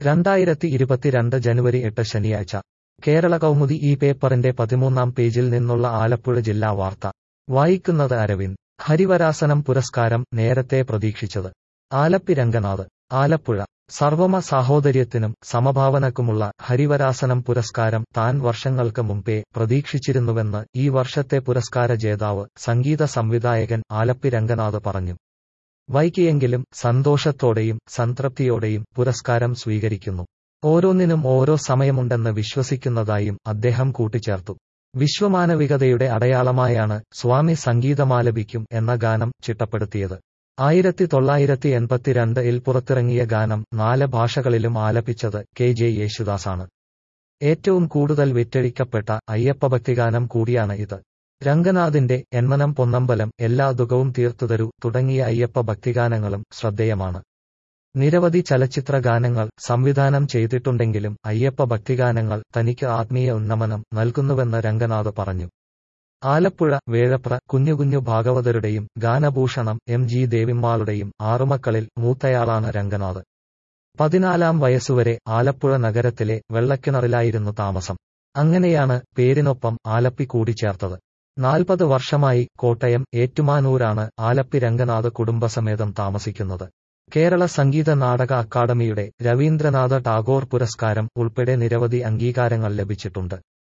രണ്ടായിരത്തി ഇരുപത്തിരണ്ട് ജനുവരി എട്ട് ശനിയാഴ്ച കേരള കൗമുദി ഈ പേപ്പറിന്റെ പതിമൂന്നാം പേജിൽ നിന്നുള്ള ആലപ്പുഴ ജില്ലാ വാർത്ത വായിക്കുന്നത് അരവിന്ദ് ഹരിവരാസനം പുരസ്കാരം നേരത്തെ പ്രതീക്ഷിച്ചത് ആലപ്പി രംഗനാഥ് ആലപ്പുഴ സർവമ സാഹോദര്യത്തിനും സമഭാവനക്കുമുള്ള ഹരിവരാസനം പുരസ്കാരം താൻ വർഷങ്ങൾക്ക് മുമ്പേ പ്രതീക്ഷിച്ചിരുന്നുവെന്ന് ഈ വർഷത്തെ പുരസ്കാര ജേതാവ് സംഗീത സംവിധായകൻ ആലപ്പി രംഗനാഥ് പറഞ്ഞു വൈകിയെങ്കിലും സന്തോഷത്തോടെയും സംതൃപ്തിയോടെയും പുരസ്കാരം സ്വീകരിക്കുന്നു ഓരോന്നിനും ഓരോ സമയമുണ്ടെന്ന് വിശ്വസിക്കുന്നതായും അദ്ദേഹം കൂട്ടിച്ചേർത്തു വിശ്വമാനവികതയുടെ അടയാളമായാണ് സ്വാമി സംഗീതമാലപിക്കും എന്ന ഗാനം ചിട്ടപ്പെടുത്തിയത് ആയിരത്തി തൊള്ളായിരത്തി എൺപത്തിരണ്ട് ഇൽ പുറത്തിറങ്ങിയ ഗാനം നാല് ഭാഷകളിലും ആലപിച്ചത് കെ ജെ യേശുദാസാണ് ഏറ്റവും കൂടുതൽ വിറ്റഴിക്കപ്പെട്ട അയ്യപ്പഭക്തിഗാനം കൂടിയാണ് ഇത് രംഗനാഥിന്റെ എന്മനം പൊന്നമ്പലം എല്ലാ ദുഃഖവും തീർത്തുതരൂ തുടങ്ങിയ അയ്യപ്പ ഭക്തിഗാനങ്ങളും ശ്രദ്ധേയമാണ് നിരവധി ചലച്ചിത്ര ഗാനങ്ങൾ സംവിധാനം ചെയ്തിട്ടുണ്ടെങ്കിലും അയ്യപ്പ ഭക്തിഗാനങ്ങൾ തനിക്ക് ആത്മീയ ഉന്നമനം നൽകുന്നുവെന്ന് രംഗനാഥ് പറഞ്ഞു ആലപ്പുഴ വേഴപ്ര കുഞ്ഞുകുഞ്ഞു ഭാഗവതരുടെയും ഗാനഭൂഷണം എം ജി ദേവിമ്മാളുടെയും ആറുമക്കളിൽ മൂത്തയാളാണ് രംഗനാഥ് പതിനാലാം വയസ്സുവരെ ആലപ്പുഴ നഗരത്തിലെ വെള്ളക്കിണറിലായിരുന്നു താമസം അങ്ങനെയാണ് പേരിനൊപ്പം ആലപ്പി കൂടിച്ചേർത്തത് നാൽപ്പത് വർഷമായി കോട്ടയം ഏറ്റുമാനൂരാണ് ആലപ്പി രംഗനാഥ് കുടുംബസമേതം താമസിക്കുന്നത് കേരള സംഗീത നാടക അക്കാദമിയുടെ രവീന്ദ്രനാഥ ടാഗോർ പുരസ്കാരം ഉൾപ്പെടെ നിരവധി അംഗീകാരങ്ങൾ ലഭിച്ചിട്ടുണ്ട്